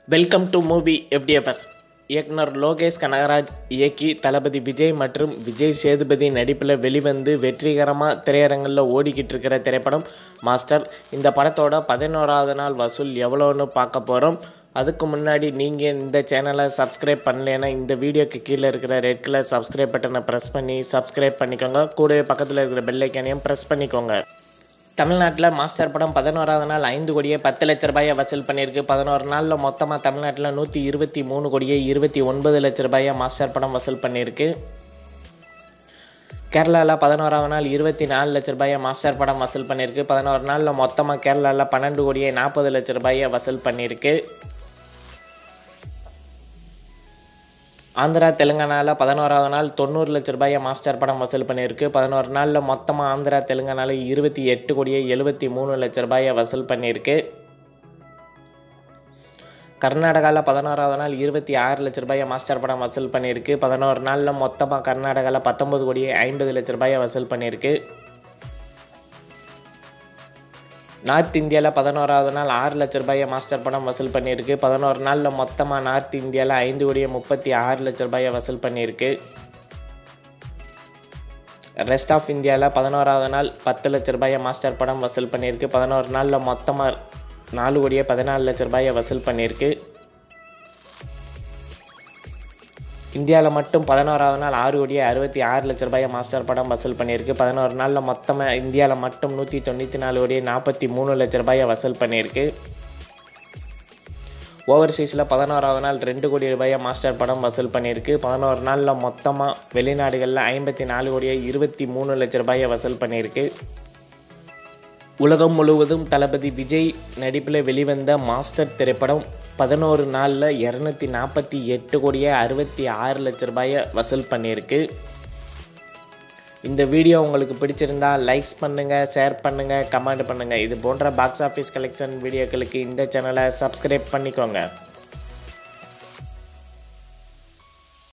welcome to movie FDFS இயக்குனர் லோகேஷ் கனகராஜ் இயக்கி தளபதி விஜய் மற்றும் விஜய் சேதுபதி நடிப்பில் வெளிவந்து வெற்றிகரமாக திரையரங்கில் ஓடிக்கிட்டு இருக்கிற திரைப்படம் மாஸ்டர் இந்த படத்தோட பதினோராவது நாள் வசூல் எவ்வளோன்னு பார்க்க போகிறோம் அதுக்கு முன்னாடி நீங்கள் இந்த சேனலை சப்ஸ்கிரைப் பண்ணலைன்னா இந்த வீடியோக்கு கீழே இருக்கிற ரெட் கலர் சப்ஸ்கிரைப் பட்டனை ப்ரெஸ் பண்ணி சப்ஸ்கிரைப் பண்ணிக்கோங்க கூடவே பக்கத்தில் இருக்கிற பெல் ஐக்கானையும் ப்ரெஸ் பண்ணிக்கோங்க தமிழ்நாட்டில் மாஸ்டர் படம் பதினோராவது நாள் ஐந்து கோடியே பத்து லட்ச ரூபாயை வசூல் பண்ணியிருக்கு பதினோரு நாளில் மொத்தமாக தமிழ்நாட்டில் நூற்றி இருபத்தி மூணு கோடியே இருபத்தி ஒன்பது லட்ச ரூபாயை மாஸ்டர் படம் வசூல் பண்ணியிருக்கு கேரளாவில் பதினோராவது நாள் இருபத்தி நாலு லட்ச ரூபாயை மாஸ்டர் படம் வசூல் பண்ணியிருக்கு பதினோரு நாளில் மொத்தமாக கேரளாவில் பன்னெண்டு கோடியே நாற்பது லட்ச ரூபாயை வசூல் பண்ணியிருக்கு ஆந்திரா தெலுங்கானாவில் பதினோராவது நாள் தொண்ணூறு லட்ச ரூபாயை மாஸ்டர் படம் வசூல் பண்ணியிருக்கு பதினோரு நாளில் மொத்தமாக ஆந்திரா தெலுங்கானாவில் இருபத்தி எட்டு கோடியே எழுபத்தி மூணு லட்ச ரூபாயை வசூல் பண்ணியிருக்கு கர்நாடகாவில் பதினோராவது நாள் இருபத்தி ஆறு லட்ச ரூபாயை மாஸ்டர் படம் வசூல் பண்ணியிருக்கு பதினோரு நாளில் மொத்தமாக கர்நாடகாவில் பத்தொம்பது கோடியே ஐம்பது லட்ச ரூபாயை வசூல் பண்ணியிருக்கு நார்த் இந்தியாவில் பதினோராவது நாள் ஆறு லட்ச ரூபாயை மாஸ்டர் படம் வசூல் பண்ணியிருக்கு பதினோரு நாளில் மொத்தமாக நார்த் இந்தியாவில் ஐந்து கோடியே முப்பத்தி ஆறு லட்ச ரூபாயை வசூல் பண்ணியிருக்கு ரெஸ்ட் ஆஃப் இந்தியாவில் பதினோராவது நாள் பத்து லட்ச ரூபாயை மாஸ்டர் படம் வசூல் பண்ணியிருக்கு பதினோரு நாளில் மொத்தமாக நாலு கோடியே பதினாலு லட்ச ரூபாயை வசூல் பண்ணியிருக்கு இந்தியாவில் மட்டும் பதினோராவது நாள் ஆறு கோடியே அறுபத்தி ஆறு லட்ச ரூபாயை மாஸ்டர் படம் வசூல் பண்ணியிருக்கு பதினோரு நாளில் மொத்தமாக இந்தியாவில் மட்டும் நூற்றி தொண்ணூற்றி நாலு கோடியே நாற்பத்தி மூணு லட்ச ரூபாயை வசூல் பண்ணியிருக்கு ஓவர்சீஸில் பதினோராவது நாள் ரெண்டு கோடி ரூபாயை மாஸ்டர் படம் வசூல் பண்ணியிருக்கு பதினோரு நாளில் மொத்தமாக வெளிநாடுகளில் ஐம்பத்தி நாலு கோடியே இருபத்தி மூணு லட்ச ரூபாயை வசூல் பண்ணியிருக்கு உலகம் முழுவதும் தளபதி விஜய் நடிப்பில் வெளிவந்த மாஸ்டர் திரைப்படம் பதினோரு நாளில் இரநூத்தி நாற்பத்தி எட்டு கோடியே அறுபத்தி ஆறு லட்ச ரூபாயை வசூல் பண்ணியிருக்கு இந்த வீடியோ உங்களுக்கு பிடிச்சிருந்தா லைக்ஸ் பண்ணுங்கள் ஷேர் பண்ணுங்கள் கமெண்ட் பண்ணுங்கள் இது போன்ற பாக்ஸ் ஆஃபீஸ் கலெக்ஷன் வீடியோக்களுக்கு இந்த சேனலை சப்ஸ்கிரைப் பண்ணிக்கோங்க